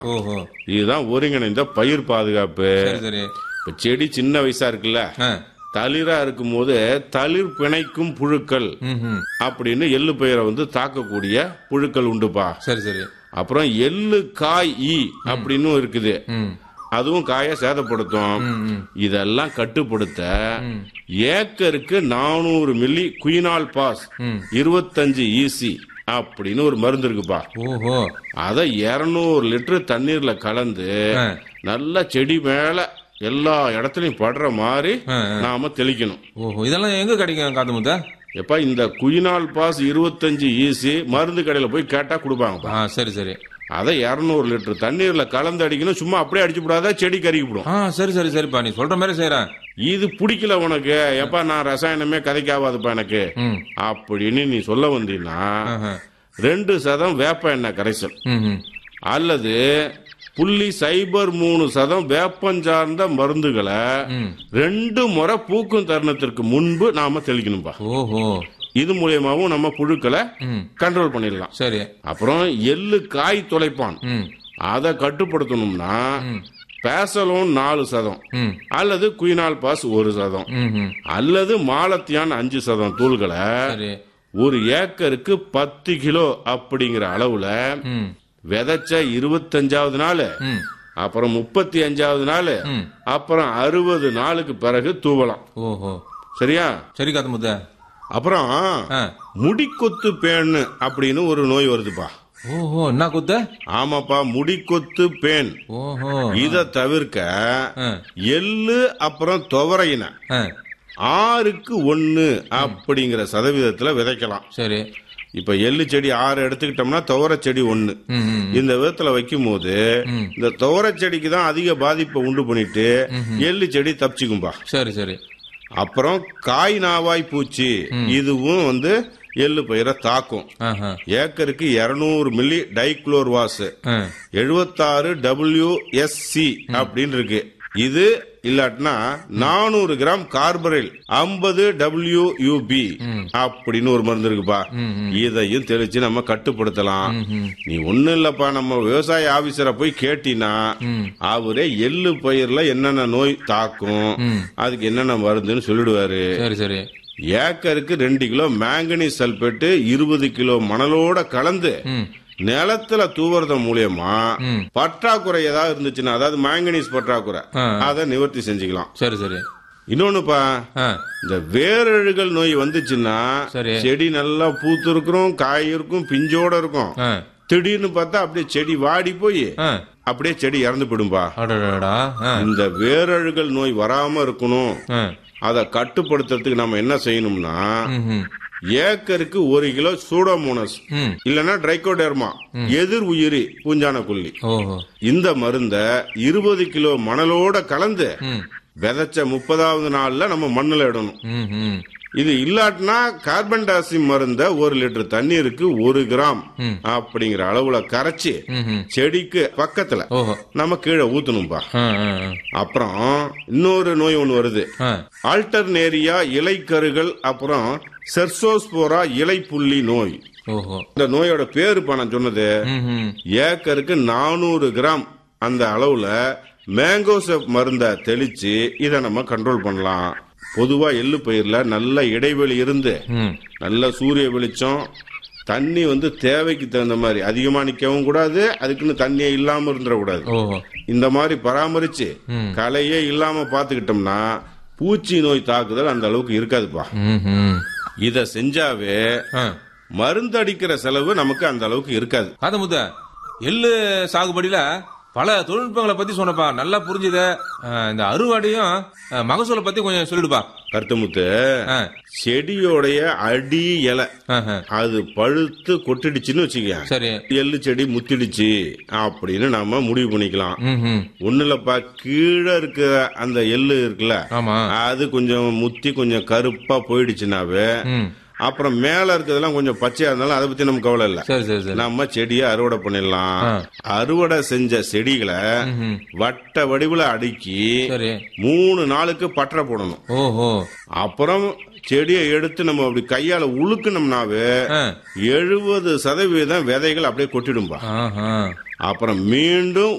ஓஹோ இதுதான் ஒருங்கிணைந்த பயிர் பாதுகாப்பு சரி சரி இப்ப செடி சின்ன வயசா இருக்குல்ல ஆ. தளிரா இருக்கும்போது தளிர் பிணைக்கும் புழுக்கள் ம்ஹும். அப்படின்னு எள்ளு பயிரை வந்து தாக்கக்கூடிய புழுக்கள் உண்டுப்பா சரி சரி அப்புறம் எள்ளு காய் ஈ அப்படின்னு இருக்குது ம் அதுவும் காயை சேதப்படுத்தும் ம், ம். இதெல்லாம் கட்டுப்படுத்த ஏக்கருக்கு நானூறு மில்லி குயினால் பாஸ் ம். இருபத்தஞ்சு ஈசி அப்படின்னு ஒரு மருந்து இருக்குப்பா ஓஹோ அதை இருநூறு லிட்டர் தண்ணீர்ல கலந்து ஆ. நல்லா செடி மேல எல்லா இடத்துலயும் படுற மாதிரி ஆ, நாம தெளிக்கணும் ஓஹோ இதெல்லாம் எங்க கிடைக்கும் காத்து முத்த எப்ப இந்த குயினால் பாஸ் இருபத்தஞ்சு ஈசி மருந்து கடையில போய் கேட்டா கொடுப்பாங்கப்பா ஆ சரி சரி அதை இருநூறு லிட்டர் தண்ணீர்ல கலந்து அடிக்கணும் சும்மா அப்படியே அடிச்சு விடாத செடி கருகிவிடும் ஆ சரி சரி சரிப்பா நீ சொல்ற மாதிரி செய்யறேன் இது பிடிக்கல உனக்கு எப்ப நான் ரசாயனமே கதைக்காவாதுப்பா எனக்கு ம் அப்படின்னு நீ சொல்ல வந்தீங்கன்னா ஆஹா. ரெண்டு சதம் வேப்ப எண்ணெய் கரைசல் ம் ம். அல்லது புள்ளி சைபர் மூணு சதம் வேப்பஞ்சார்ந்த மருந்துகளை ம். ரெண்டு முறை பூக்கும் தருணத்திற்கு முன்பு நாம தெளிக்கணும்பா ஓஹோ இது மூலியமாவும் நம்ம புழுக்களை ம் கண்ட்ரோல் பண்ணிடலாம் சரி அப்புறம் எள்ளு காய் துளைப்பான் ம் அதை கட்டுப்படுத்தணும்னா பேசலோன் நாலு சதம் ம் அல்லது குயினால் பாஸ் ஒரு சதம் ம் ம். அல்லது மாலத்தியான் அஞ்சு சதம் தூள்களை சரி ஒரு ஏக்கருக்கு பத்து கிலோ அப்படிங்கிற அளவுல ம் விதைச்ச இருபத்தஞ்சாவது நாள் ம் அப்புறம் முப்பத்தி அஞ்சாவது நாள் ம். அப்புறம் அறுபது நாளுக்கு பிறகு தூவலாம் ஓஹோ சரியா சரி காத்து முத்த அப்புறம் ஆ முடிக்கொத்து பேன் அப்படின்னு ஒரு நோய் வருதுப்பா ஓஹோ என்ன குத்த ஆமாப்பா முடிக்கொத்து பேன் ஓஹோ இத தவிர்க்க ஆ எள்ளு அப்புறம் துவரையின ஆ ஆறுக்கு ஒன்னு அப்படிங்கிற சதவீதத்துல விதைக்கலாம் சரி இப்ப எள்ளு செடி ஆறு எடுத்துக்கிட்டோம்னா துவர செடி ஒன்னு ம் ம் இந்த விதத்துல வைக்கும் போது ம். இந்த துவர செடிக்கு தான் அதிக பாதிப்பை உண்டு பண்ணிட்டு எள்ளு செடி தப்பிச்சுக்கும்பா சரி சரி அப்புறம் காய் நாவாய் பூச்சி இதுவும் வந்து எள்ளு பயிரை தாக்கும் ஆஹா ஏக்கருக்கு 200 மில்லி டைக்ளோர் வாஸ் ஆ எழுபத்தாறு டபிள்யூ அப்படின்னு இருக்கு இது இல்லாட்டினா நானூறு கிராம் கார்பரில் ஐம்பது டபிள்யூ யூபி அப்படின்னு ஒரு மருந்து இருக்குப்பா இதையும் தெளிச்சு நம்ம கட்டுப்படுத்தலாம் நீ ஒண்ணும் இல்லப்பா நம்ம விவசாய ஆபீசரை போய் கேட்டினா அவரே எள்ளு பயிர்ல என்னென்ன நோய் தாக்கும் அதுக்கு என்னென்ன மருந்துன்னு சொல்லிடுவாரு சரி சரி ஏக்கருக்கு ரெண்டு கிலோ மேங்கனீஸ் சல்பேட்டு இருபது கிலோ மணலோட கலந்து ம் நிலத்துல தூவுறது மூலியமா ம். பற்றாக்குறை ஏதாவது இருந்துச்சுன்னா அதாவது மேங்கனீஸ் பற்றாக்குறை ஆ. அதை நிவர்த்தி செஞ்சுக்கலாம் சரி சரி இன்னொன்னுப்பா ஆ இந்த வேரழுகல் நோய் வந்துச்சுன்னா சரி. செடி நல்லா பூத்து இருக்கும் காய் இருக்கும் பிஞ்சோட இருக்கும் ஆ திடீர்னு பார்த்தா அப்படியே செடி வாடி போய் ஆ அப்படியே செடி இறந்து போயிடும்பா அடடா ஆ இந்த வேரழுகல் நோய் வராம இருக்கணும் ஆ அதை கட்டுப்படுத்துறதுக்கு நம்ம என்ன செய்யணும்னா ம் ம் ஏக்கருக்கு ஒரு கிலோ சூடோமோனஸ் ம் இல்லைன்னா ட்ரைகோடெர்மா எதிர் உயிரி பூஞ்சான கொல்லி ஓஹோ இந்த மருந்த இருபது கிலோ மணலோட கலந்து ம் விதைச்ச முப்பதாவது நாள்ல நம்ம மண்ணுல இடணும் ம் ம் இது இல்லாட்டினா கார்பன் டை ஆக்சைடு மருந்த ஒரு லிட்டர் தண்ணீருக்கு ஒரு கிராம் ம். அப்படிங்கிற அளவுல கரைச்சி ம் ம் செடிக்கு பக்கத்துல ஓஹோ நம்ம கீழே ஊத்தணும்பா ஆ ஆ ஆ. அப்புறம் இன்னொரு நோய் ஒன்று வருது ஆ ஆல்டர்னேரியா இலைக்கருகள் அப்புறம் செர்சோஸ்போரா இலைப்புள்ளி நோய் ஓஹோ இந்த நோயோட பேரு இப்ப நான் சொன்னது ம் ம் ஏக்கருக்கு நானூறு கிராம் அந்த அளவுல மேங்கோசெப் மருந்த தெளிச்சு இதை நம்ம கண்ட்ரோல் பண்ணலாம் பொதுவா எள்ளு பயிர்ல நல்ல இடைவெளி இருந்து ம் நல்ல சூரிய வெளிச்சம் தண்ணி வந்து தேவைக்கு தகுந்த மாதிரி அதிகமா நிக்கவும் கூடாது அதுக்குன்னு தண்ணியே இல்லாம இருந்துடக்கூடாது ஓஹோ இந்த மாதிரி பராமரிச்சு ம். களையே இல்லாம பாத்துக்கிட்டோம்னா பூச்சி நோய் தாக்குதல் அந்த அளவுக்கு இருக்காதுப்பா ம் ம் இத செஞ்சாவே ஆ மருந்து அடிக்கிற செலவு நமக்கு அந்த அளவுக்கு இருக்காது காத முத்த எள்ளு சாகுபடியில பல தொழில்நுட்பங்களை பத்தி சொன்னப்பா நல்லா புரிஞ்சுது ஆ, இந்த அறுவடையும் ஆ, மகசூலை பத்தி கொஞ்சம் சொல்லிடுப்பா கருத்துமுத்து ஆ, செடியோடைய அடி இலை ஆஹா. அது பழுத்து கொட்டிடுச்சுன்னு வச்சுக்க சரி எள்ளு செடி முத்திடுச்சு அப்படின்னு நாம முடிவு பண்ணிக்கலாம் ம் ம் ஒண்ணு இல்லப்பா கீழே இருக்கிற அந்த எள்ளு இருக்குல்ல ஆமா அது கொஞ்சம் முத்தி கொஞ்சம் கருப்பா போயிடுச்சுனாவே ம் அப்புறம் மேல இருக்கிறதெல்லாம் கொஞ்சம் பச்சையா இருந்தாலும் அதை பத்தி நமக்கு கவலை இல்ல சரி சரி சரி நம்ம செடியை அறுவடை பண்ணிடலாம் அறுவடை செஞ்ச செடிகளை ம்ஹும். வட்ட வடிவுல அடுக்கி சரி மூணு நாளுக்கு பற்ற போடணும் ஓஹோ அப்புறம் செடியை எடுத்து நம்ம அப்படி கையால உழுக்குனோம்னாவே ஆ. எழுபது சதவீதம் விதைகள் அப்படியே கொட்டிடும்பா ஆஹா அப்புறம் மீண்டும்